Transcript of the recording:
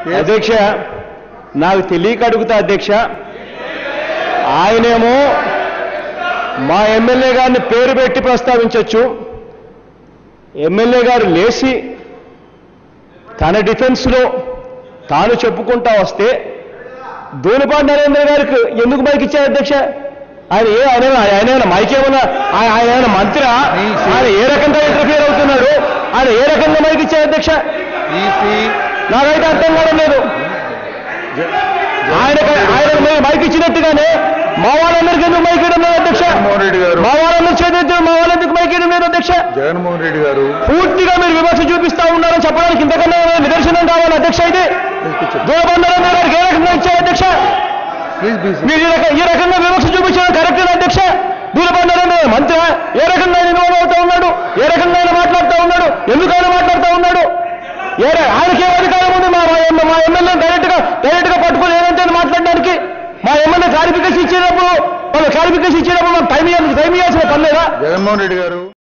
అధ్యక్ష నాకు తెలియక అడుగుతా అధ్యక్ష ఆయనేమో మా ఎమ్మెల్యే గారిని పేరు పెట్టి ప్రస్తావించవచ్చు ఎమ్మెల్యే గారు లేచి తన డిఫెన్స్లో తాను చెప్పుకుంటా వస్తే దూలిపాటి నరేంద్ర గారికి ఎందుకు మైక్ ఇచ్చారు అధ్యక్ష ఆయన ఏ ఆయన ఆయన ఏమైనా మైక్ ఏమన్నా ఆయన ఆయన ఏమైనా మంత్రి ఆయన ఏ రకంగా ఇంటర్ఫియర్ అవుతున్నాడు ఆయన ఏ రకంగా మైక్ ఇచ్చారు అధ్యక్ష ఈసీ నాకైతే అర్థం కావడం లేదు ఆయన ఆయన మీరు మైక్ ఇచ్చినట్టుగానే మా వాళ్ళందరికీ ఎందుకు మైక్ ఇవ్వడం లేదు అధ్యక్ష జగన్మోహన్ రెడ్డి గారు మా వాళ్ళందరూ చేతి మా వాళ్ళందుకు మైక్ ఇవ్వడం లేదు అధ్యక్ష జగన్మోహన్ రెడ్డి గారు పూర్తిగా మీరు విమర్శ చూపిస్తా ఉన్నారని చెప్పడానికి ఇంతకన్నా ఏమైనా నిదర్శనం కావాలి అధ్యక్ష ఇది దూరబంధనం గారికి ఏ రకంగా ఇచ్చారు అధ్యక్ష ప్లీజ్ బీ మీరు ఈ రక- ఈ రకంగా విమర్శ చూపించడం కరెక్ట్ అధ్యక్ష దూరబంధనం మంత్రి ఏ రకంగా ఆయన ఇన్వాల్వ్ అవుతా ఉన్నాడు ఏ రకంగా ఆయన మాట్లాడుతూ ఉన్నాడు ఎందుకు ఆయన మాట్లాడుతూ ఉన్నాడు ఏ ర- ఆయనకి ఏ అధికారం ఉంది మా మా ఎమ్మె- మా ఎమ్మెల్యే డైరెక్ట్ గా డైరెక్ట్ గా పట్టుకుని ఏదంటే మాట్లాడడానికి మా ఎమ్మెల్యే క్లారిఫికేషన్ ఇచ్చేటప్పుడు వాళ్ళు క్లారిఫికేషన్ ఇచ్చేటప్పుడు మనం టైం ఇవ్వాలి టైం ఇవ్వాల్సిన పని లేదా జగన్మోహన్ రెడ్డి గారు